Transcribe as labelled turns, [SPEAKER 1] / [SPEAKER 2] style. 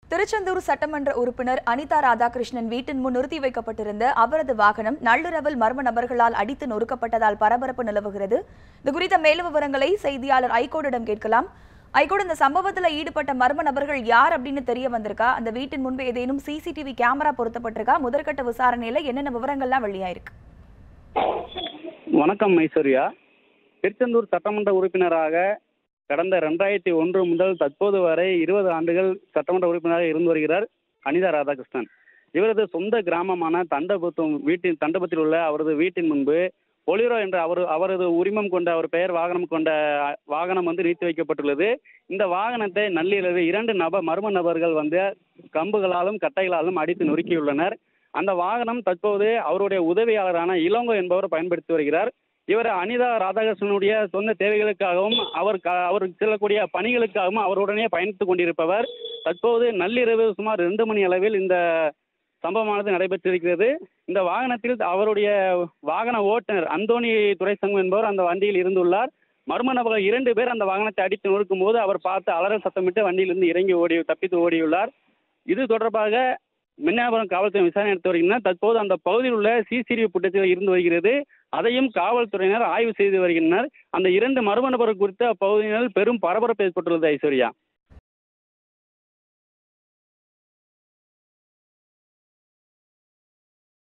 [SPEAKER 1] திருச்செந்தூர் சட்டமன்ற உறுப்பினர் அனிதா ராதாகிருஷ்ணன் வீட்டின் முன் நிறுத்தி வைக்கப்பட்டிருந்த அவரது வாகனம் நள்ளிரவில் மர்ம நபர்களால் அடித்து நொறுக்கப்பட்டதால் பரபரப்பு நிலவுகிறது இது குறித்த மேலும் விவரங்களை செய்தியாளர் ஐகோடிடம் கேட்கலாம் ஐகோடு இந்த சம்பவத்தில் ஈடுபட்ட மர்ம நபர்கள் யார் அப்படின்னு தெரிய வந்திருக்கா அந்த வீட்டின் முன்பு ஏதேனும் சிசிடிவி கேமரா பொருத்தப்பட்டிருக்கா முதற்கட்ட விசாரணையில என்னென்ன விவரங்கள்லாம் வெளியாயிருக்கு
[SPEAKER 2] வணக்கம் ஐஸ்வர்யா திருச்செந்தூர் சட்டமன்ற உறுப்பினராக கடந்த ரெண்டாயிரத்தி ஒன்று முதல் தற்போது வரை இருபது ஆண்டுகள் சட்டமன்ற உறுப்பினராக இருந்து வருகிறார் அனிதா ராதாகிருஷ்ணன் இவரது சொந்த கிராமமான தண்டபுத்தம் வீட்டின் தண்டபத்தில் உள்ள அவரது வீட்டின் முன்பு பொலிரோ என்ற அவர் அவரது உரிமம் கொண்ட அவர் பெயர் வாகனம் கொண்ட அஹ், வாகனம் வந்து நிறுத்தி வைக்கப்பட்டுள்ளது இந்த வாகனத்தை நள்ளிரவு இரண்டு நபர் மர்ம நபர்கள் வந்து கம்புகளாலும் கட்டைகளாலும் அடித்து நொறுக்கியுள்ளனர் அந்த வாகனம் தற்போது அவருடைய உதவியாளரான இளங்கோ என்பவர் பயன்படுத்தி வருகிறார் இவர் அனிதா ராதாகிருஷ்ணனுடைய சொந்த தேவைகளுக்காகவும் அவர் க அவர் செல்லக்கூடிய பணிகளுக்காகவும் அவருடனே பயணித்துக் கொண்டிருப்பவர் தற்போது நள்ளிரவு சுமார் ரெண்டு மணி அளவில் இந்த சம்பவமானது நடைபெற்றிருக்கிறது இந்த வாகனத்தில் அவருடைய வாகன ஓட்டுநர் அந்தோணி துரைசங்கம் என்பவர் அந்த வண்டியில் இருந்துள்ளார் மர்ம நபர்கள் இரண்டு பேர் அந்த வாகனத்தை அடித்து நொறுக்கும் போது அவர் பார்த்து அலறல் சத்தமிட்டு வண்டியிலிருந்து இறங்கி ஓடி தப்பித்து ஓடியுள்ளார் இது தொடர்பாக மின்னாபுரம் காவல்துறை விசாரணை நடத்தி வருகின்றனர் தற்போது அந்த பகுதியில் உள்ள சிசிடிவி புட்டத்தில் இருந்து வருகிறது அதையும் காவல்துறையினர் ஆய்வு செய்து வருகின்றனர் அந்த இரண்டு மர்ம நபர்கள் குறித்து அப்பகுதியினர் பெரும் பரபரப்பு ஏற்பட்டுள்ளது ஐஸ்வர்யா